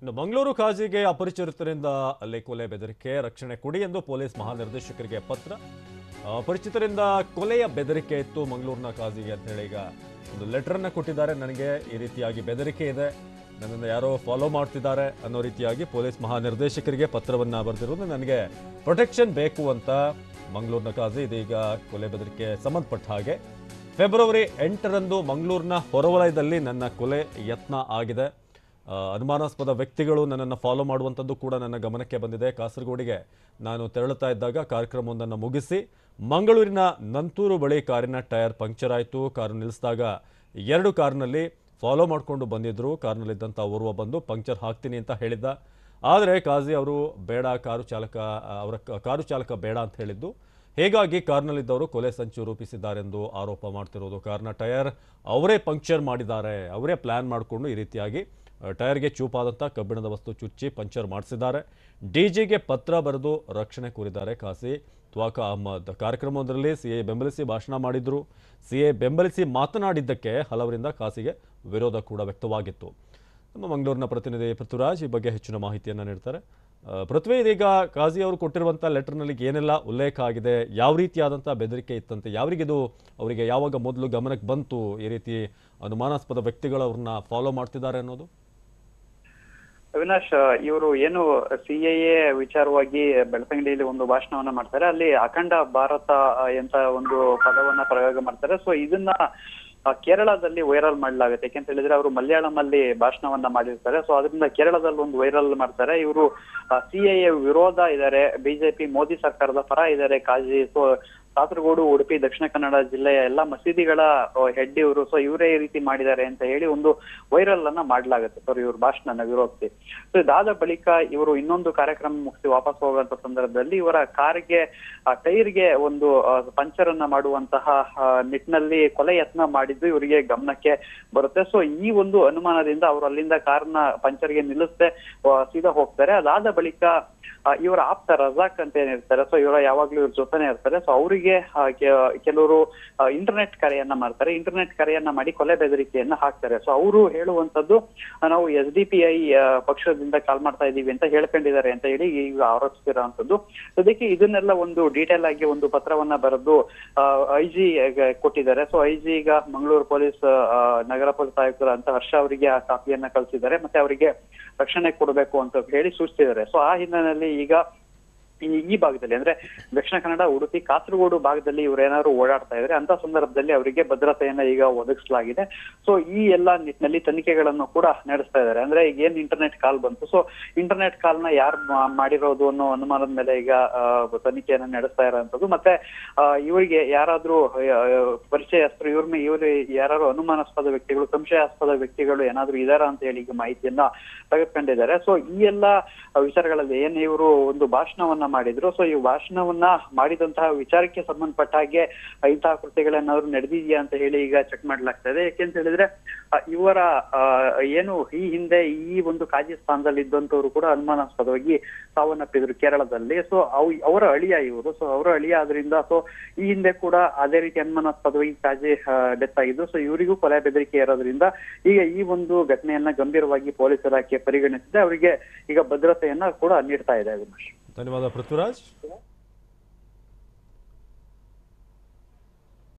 ಇನ್ನು ಮಂಗಳೂರು ಕಾಜಿಗೆ ಅಪರಿಚಿತರಿಂದ ಅಲ್ಲಿ ಕೊಲೆ ಬೆದರಿಕೆ ರಕ್ಷಣೆ ಕೊಡಿ ಎಂದು ಪೊಲೀಸ್ ಮಹಾನಿರ್ದೇಶಕರಿಗೆ ಪತ್ರ ಅಪರಿಚಿತರಿಂದ ಕೊಲೆಯ ಬೆದರಿಕೆ ಇತ್ತು ಮಂಗಳೂರಿನ ಕಾಜಿಗೆ ಅಂತ ಹೇಳಿ ಈಗ ಒಂದು ಲೆಟರ್ನ ಕೊಟ್ಟಿದ್ದಾರೆ ನನಗೆ ಈ ರೀತಿಯಾಗಿ ಬೆದರಿಕೆ ಇದೆ ನನ್ನನ್ನು ಯಾರೋ ಫಾಲೋ ಮಾಡ್ತಿದ್ದಾರೆ ಅನ್ನೋ ರೀತಿಯಾಗಿ ಪೊಲೀಸ್ ಮಹಾನಿರ್ದೇಶಕರಿಗೆ ಪತ್ರವನ್ನು ಬರೆದಿರೋದು ನನಗೆ ಪ್ರೊಟೆಕ್ಷನ್ ಬೇಕು ಅಂತ ಮಂಗಳೂರಿನ ಕಾಜಿ ಇದೀಗ ಕೊಲೆ ಬೆದರಿಕೆ ಸಂಬಂಧಪಟ್ಟ ಹಾಗೆ ಫೆಬ್ರವರಿ ಎಂಟರಂದು ಮಂಗಳೂರಿನ ಹೊರವಲಯದಲ್ಲಿ ನನ್ನ ಕೊಲೆ ಯತ್ನ ಆಗಿದೆ ಆ, ಅನುಮಾನಾಸ್ಪದ ವ್ಯಕ್ತಿಗಳು ನನ್ನನ್ನು ಫಾಲೋ ಮಾಡುವಂಥದ್ದು ಕೂಡ ನನ್ನ ಗಮನಕ್ಕೆ ಬಂದಿದೆ ಕಾಸರಗೋಡಿಗೆ ನಾನು ತೆರಳುತ್ತಾ ಇದ್ದಾಗ ಕಾರ್ಯಕ್ರಮವೊಂದನ್ನು ಮುಗಿಸಿ ಮಂಗಳೂರಿನ ನಂತೂರು ಬಳಿ ಕಾರಿನ ಟೈರ್ ಪಂಕ್ಚರ್ ಆಯಿತು ಕಾರು ನಿಲ್ಲಿಸಿದಾಗ ಎರಡು ಕಾರ್ನಲ್ಲಿ ಫಾಲೋ ಮಾಡಿಕೊಂಡು ಬಂದಿದ್ದರು ಕಾರ್ನಲ್ಲಿದ್ದಂಥ ಓರ್ವ ಬಂದು ಪಂಕ್ಚರ್ ಹಾಕ್ತೀನಿ ಅಂತ ಹೇಳಿದ್ದ ಆದರೆ ಕಾಜಿ ಅವರು ಬೇಡ ಕಾರು ಚಾಲಕ ಅವರ ಕ- ಕಾರು ಚಾಲಕ ಬೇಡ ಅಂತ ಹೇಳಿದ್ದು ಹೀಗಾಗಿ ಕಾರ್ನಲ್ಲಿದ್ದವರು ಕೊಲೆ ಸಂಚು ರೂಪಿಸಿದ್ದಾರೆಂದು ಆರೋಪ ಮಾಡ್ತಿರೋದು ಕಾರ್ನ ಟೈರ್ ಅವರೇ ಪಂಕ್ಚರ್ ಮಾಡಿದ್ದಾರೆ ಅವರೇ ಪ್ಲ್ಯಾನ್ ಮಾಡಿಕೊಂಡು ಈ ರೀತಿಯಾಗಿ ಆ, ಟೈರ್ಗೆ ಚೂಪಾದಂಥ ಕಬ್ಬಿಣದ ವಸ್ತು ಚುಚ್ಚಿ ಪಂಚರ್ ಮಾಡಿಸಿದ್ದಾರೆ ಡಿಜಿಗೆ ಪತ್ರ ಬರೆದು ರಕ್ಷಣೆ ಕೋರಿದ್ದಾರೆ ಕಾಸಿ ತ್ವಾಕ ಅಹ್ಮದ್ ಕಾರ್ಯಕ್ರಮವೊಂದರಲ್ಲಿ ಸಿಎ ಬೆಂಬಲಿಸಿ ಭಾಷಣ ಮಾಡಿದ್ರು ಸಿಎ ಬೆಂಬಲಿಸಿ ಮಾತನಾಡಿದ್ದಕ್ಕೆ ಹಲವರಿಂದ ಕಾಸಿಗೆ ವಿರೋಧ ಕೂಡ ವ್ಯಕ್ತವಾಗಿತ್ತು ನಮ್ಮ ಮಂಗಳೂರಿನ ಪ್ರತಿನಿಧಿ ಪೃಥ್ವಿರಾಜ್ ಈ ಬಗ್ಗೆ ಹೆಚ್ಚಿನ ಮಾಹಿತಿಯನ್ನು ನೀಡ್ತಾರೆ ಆ, ಪೃಥ್ವಿ ಇದೀಗ ಕಾಜಿ ಅವರು ಕೊಟ್ಟಿರುವಂಥ ಲೆಟರ್ನಲ್ಲಿ ಏನೆಲ್ಲ ಉಲ್ಲೇಖ ಆಗಿದೆ ಯಾವ ರೀತಿಯಾದಂಥ ಬೆದರಿಕೆ ಇತ್ತಂತೆ ಯಾರಿಗಿದು ಅವರಿಗೆ ಯಾವಾಗ ಮೊದಲು ಗಮನಕ್ಕೆ ಬಂತು ಈ ರೀತಿ ಅನುಮಾನಾಸ್ಪದ ವ್ಯಕ್ತಿಗಳು ಅವ್ರನ್ನ ಫಾಲೋ ಮಾಡ್ತಿದ್ದಾರೆ ಅನ್ನೋದು ಅವಿನಾಶ್ ಇವರು ಏನು ಸಿಎಎ ವಿಚಾರವಾಗಿ ಬೆಳ್ತಂಗಡಿಯಲ್ಲಿ ಒಂದು ಭಾಷಣವನ್ನ ಮಾಡ್ತಾರೆ ಅಲ್ಲಿ ಅಖಂಡ ಭಾರತ ಆ, ಎಂತ ಒಂದು ಪದವನ್ನ ಪ್ರಯೋಗ ಮಾಡ್ತಾರೆ ಸೊ ಇದನ್ನ ಆ, ಕೇರಳದಲ್ಲಿ ವೈರಲ್ ಮಾಡಲಾಗುತ್ತೆ ಯಾಕೆಂತ ಹೇಳಿದ್ರೆ ಅವರು ಮಲಯಾಳಂ ಅಲ್ಲಿ ಭಾಷಣವನ್ನ ಮಾಡಿರ್ತಾರೆ ಸೊ ಅದರಿಂದ ಕೇರಳದಲ್ಲಿ ಒಂದು ವೈರಲ್ ಮಾಡ್ತಾರೆ ಇವರು ಸಿಎಎ ವಿರೋಧ ಇದ್ದಾರೆ ಬಿಜೆಪಿ ಮೋದಿ ಸರ್ಕಾರದ ಪರ ಇದ್ದಾರೆ ಕಾಜಿ ಸೊ ಕಾಸರಗೋಡು ಉಡುಪಿ ದಕ್ಷಿಣ ಕನ್ನಡ ಜಿಲ್ಲೆಯ ಎಲ್ಲಾ ಮಸೀದಿಗಳ ಹೆಡ್ ಇವರು ಸೊ ಇವರೇ ಈ ರೀತಿ ಮಾಡಿದ್ದಾರೆ ಅಂತ ಹೇಳಿ ಒಂದು ವೈರಲ್ ಅನ್ನ ಮಾಡಲಾಗುತ್ತೆ ಸರ್ ಇವ್ರ ಭಾಷಣನ ವಿರೋಧಿಸಿ ಸೊ ಇದಾದ ಬಳಿಕ ಇವರು ಇನ್ನೊಂದು ಕಾರ್ಯಕ್ರಮ ಮುಗಿಸಿ ವಾಪಸ್ ಹೋಗುವಂತ ಸಂದರ್ಭದಲ್ಲಿ ಇವರ ಕಾರ್ಗೆ ಟೈರ್ಗೆ ಒಂದು ಪಂಚರ್ ಅನ್ನ ಮಾಡುವಂತಹ ಆ, ನಿಟ್ಟಿನಲ್ಲಿ ಕೊಲೆ ಯತ್ನ ಮಾಡಿದ್ದು ಇವರಿಗೆ ಗಮನಕ್ಕೆ ಬರುತ್ತೆ ಸೊ ಈ ಒಂದು ಅನುಮಾನದಿಂದ ಅವರು ಅಲ್ಲಿಂದ ಕಾರ್ನ ಪಂಚರ್ಗೆ ನಿಲ್ಲಿಸದೆ ಸೀದಾ ಹೋಗ್ತಾರೆ ಅದಾದ ಬಳಿಕ ಆ, ಇವರ ಆಪ್ತ ರಜಾಕ್ ಅಂತ ಏನಿರ್ತಾರೆ ಸೊ ಇವರ ಯಾವಾಗ್ಲೂ ಇವ್ರ ಜೊತೆನೆ ಇರ್ತಾರೆ ಸೊ ಅವರಿಗೆ ಕೆಲವರು ಇಂಟರ್ನೆಟ್ ಕರೆಯನ್ನ ಮಾಡ್ತಾರೆ ಇಂಟರ್ನೆಟ್ ಕರೆಯನ್ನ ಮಾಡಿ ಕೊಲೆ ಬೆದರಿಕೆಯನ್ನ ಹಾಕ್ತಾರೆ ಸೊ ಅವರು ಹೇಳುವಂತದ್ದು ಆ, ನಾವು ಎಸ್ ಡಿ ಪಿ ಐ ಪಕ್ಷದಿಂದ ಕಾಲ್ ಮಾಡ್ತಾ ಇದೀವಿ ಅಂತ ಹೇಳ್ಕೊಂಡಿದ್ದಾರೆ ಅಂತ ಹೇಳಿ ಈಗ ಆರೋಪಿಸಿರುವಂತದ್ದು ಅದಕ್ಕೆ ಇದನ್ನೆಲ್ಲ ಒಂದು ಡೀಟೇಲ್ ಆಗಿ ಒಂದು ಪತ್ರವನ್ನ ಬರೆದು ಐ ಜಿ ಕೊಟ್ಟಿದ್ದಾರೆ ಸೊ ಐ ಜಿ ಈಗ ಮಂಗಳೂರು ಪೊಲೀಸ್ ಆ, ನಗರ ಪೊಲೀಸ್ ಆಯುಕ್ತರ ಅಂತ ಹರ್ಷ ಅವರಿಗೆ ಆ ಕಾಪಿಯನ್ನ ಕಳಿಸಿದ್ದಾರೆ ಮತ್ತೆ ಅವರಿಗೆ ರಕ್ಷಣೆ ಕೊಡಬೇಕು ಅಂತ ಹೇಳಿ ಸೂಚಿಸಿದ್ದಾರೆ ಸೊ ಆ ಹಿನ್ನೆಲೆಯಲ್ಲಿ ಈಗ ಈ ಈ ಭಾಗದಲ್ಲಿ ಅಂದ್ರೆ ದಕ್ಷಿಣ ಕನ್ನಡ ಉಡುಪಿ ಕಾಸರಗೋಡು ಭಾಗದಲ್ಲಿ ಇವ್ರೇನಾದ್ರು ಓಡಾಡ್ತಾ ಇದ್ರೆ ಅಂತ ಸಂದರ್ಭದಲ್ಲಿ ಅವರಿಗೆ ಭದ್ರತೆಯನ್ನ ಈಗ ಒದಗಿಸಲಾಗಿದೆ ಸೊ ಈ ಎಲ್ಲಾ ನಿಟ್ಟಿನಲ್ಲಿ ತನಿಖೆಗಳನ್ನು ಕೂಡ ನಡೆಸ್ತಾ ಇದ್ದಾರೆ ಅಂದ್ರೆ ಈಗ ಏನ್ ಇಂಟರ್ನೆಟ್ ಕಾಲ್ ಬಂತು ಸೊ ಇಂಟರ್ನೆಟ್ ಕಾಲ್ ನ ಯಾರು ಮಾಡಿರೋದು ಅನ್ನೋ ಅನುಮಾನದ ಮೇಲೆ ಈಗ ಆ, ತನಿಖೆಯನ್ನ ನಡೆಸ್ತಾ ಇರೋಂಥದ್ದು ಮತ್ತೆ ಆ, ಇವರಿಗೆ ಯಾರಾದ್ರೂ ಆ, ಪರಿಚಯಸ್ಥರು ಇವ್ರ ಮೇಲೆ ಇವರು ಯಾರು ಅನುಮಾನಾಸ್ಪದ ವ್ಯಕ್ತಿಗಳು ಸಂಶಯಾಸ್ಪದ ವ್ಯಕ್ತಿಗಳು ಏನಾದ್ರು ಇದಾರ ಅಂತ ಹೇಳಿ ಈಗ ಮಾಹಿತಿಯನ್ನ ತೆಗೆದುಕೊಂಡಿದ್ದಾರೆ ಸೊ ಈ ಎಲ್ಲ ವಿಚಾರಗಳಲ್ಲಿ ಏನ್ ಇವರು ಒಂದು ಭಾಷಣವನ್ನ ಮಾಡಿದ್ರು ಸೊ ಈ ಭಾಷಣವನ್ನ ಮಾಡಿದಂತಹ ವಿಚಾರಕ್ಕೆ ಸಂಬಂಧಪಟ್ಟ ಹಾಗೆ ಇಂತಹ ಕೃತ್ಯಗಳೇನಾದ್ರು ನಡೆದಿದೆಯಾ ಅಂತ ಹೇಳಿ ಈಗ ಚೆಕ್ ಮಾಡ್ಲಾಗ್ತಾ ಇದೆ ಯಾಕೆಂತ ಹೇಳಿದ್ರೆ ಆ, ಇವರ ಆ, ಏನು ಈ ಹಿಂದೆ ಈ ಒಂದು ಕಾಜಿ ಸ್ಥಾನದಲ್ಲಿ ಇದ್ದಂತವ್ರು ಕೂಡ ಅನುಮಾನಾಸ್ಪದವಾಗಿ ಸಾವನ್ನಪ್ಪಿದ್ರು ಕೇರಳದಲ್ಲಿ ಸೊ ಅವ್ ಅವರ ಅಳಿಯ ಇವರು ಸೊ ಅವರ ಅಳಿಯ ಆದ್ರಿಂದ ಸೊ ಈ ಹಿಂದೆ ಕೂಡ ಅದೇ ರೀತಿ ಅನುಮಾನಾಸ್ಪದವಾಗಿ ಕಾಜಿ ಡೆತ್ ಆಗಿದ್ದು ಸೊ ಇವರಿಗೂ ಕೊಲೆ ಬೆದರಿಕೆ ಇರೋದ್ರಿಂದ ಈಗ ಈ ಒಂದು ಘಟನೆಯನ್ನ ಗಂಭೀರವಾಗಿ ಪೊಲೀಸ್ ಇಲಾಖೆ ಪರಿಗಣಿಸಿದೆ ಅವರಿಗೆ ಈಗ ಭದ್ರತೆಯನ್ನ ಕೂಡ ನೀಡ್ತಾ ಇದೆ ಉಮೇಶ್ ಧನ್ಯವಾದ ಪೃಥ್ವಿರಾಜ್